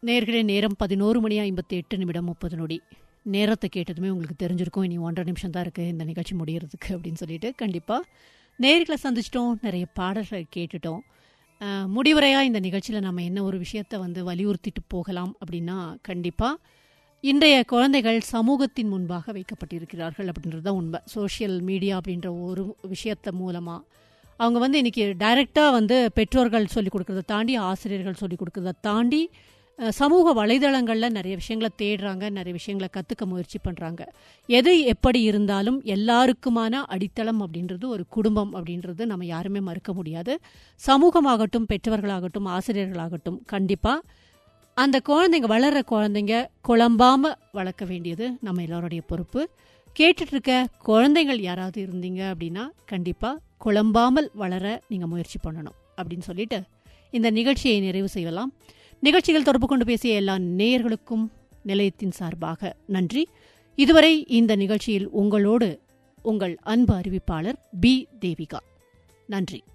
நேர்களே நேரம் பதினோரு மணி ஐம்பத்தி எட்டு நிமிடம் முப்பது நொடி நேரத்தை கேட்டதுமே உங்களுக்கு தெரிஞ்சிருக்கும் இனி ஒன்றரை நிமிஷம் தான் இருக்குது இந்த நிகழ்ச்சி முடியறதுக்கு அப்படின்னு சொல்லிட்டு கண்டிப்பாக நேர்களை சந்திச்சிட்டோம் நிறைய பாடல்கள் கேட்டுட்டோம் அஹ், முடிவுரையா இந்த நிகழ்ச்சியில் நம்ம என்ன ஒரு விஷயத்தை வந்து வலியுறுத்திட்டு போகலாம் அப்படின்னா கண்டிப்பாக இன்றைய குழந்தைகள் சமூகத்தின் முன்பாக வைக்கப்பட்டிருக்கிறார்கள் அப்படின்றது தான் உண்மை சோஷியல் மீடியா அப்படின்ற ஒரு விஷயத்த மூலமாக அவங்க வந்து இன்னைக்கு டைரெக்டாக வந்து பெற்றோர்கள் சொல்லிக் கொடுக்கறத தாண்டி ஆசிரியர்கள் சொல்லிக் கொடுக்கறத தாண்டி அஹ், சமூக வலைதளங்களில் நிறைய விஷயங்களை தேடுறாங்க நிறைய விஷயங்களை கற்றுக்க முயற்சி பண்ணுறாங்க எது எப்படி இருந்தாலும் எல்லாருக்குமான அடித்தளம் அப்படின்றது ஒரு குடும்பம் அப்படின்றது நம்ம யாருமே மறுக்க முடியாது சமூகமாகட்டும் பெற்றவர்களாகட்டும் ஆசிரியர்களாகட்டும் கண்டிப்பாக அந்த குழந்தைங்க வளர்ற குழந்தைங்க குழம்பாம வளர்க்க வேண்டியது நம்ம எல்லாருடைய பொறுப்பு கேட்டுட்டு இருக்க குழந்தைகள் யாராவது இருந்தீங்க அப்படின்னா கண்டிப்பாக குழம்பாமல் வளர நீங்கள் முயற்சி பண்ணணும் அப்படின்னு சொல்லிட்டு இந்த நிகழ்ச்சியை நிறைவு செய்யலாம் நிகழ்ச்சிகள் தொடர்பு கொண்டு பேசிய எல்லா நேயர்களுக்கும் நிலையத்தின் சார்பாக நன்றி இதுவரை இந்த நிகழ்ச்சியில் உங்களோடு உங்கள் அன்பு அறிவிப்பாளர் பி தேவிகா நன்றி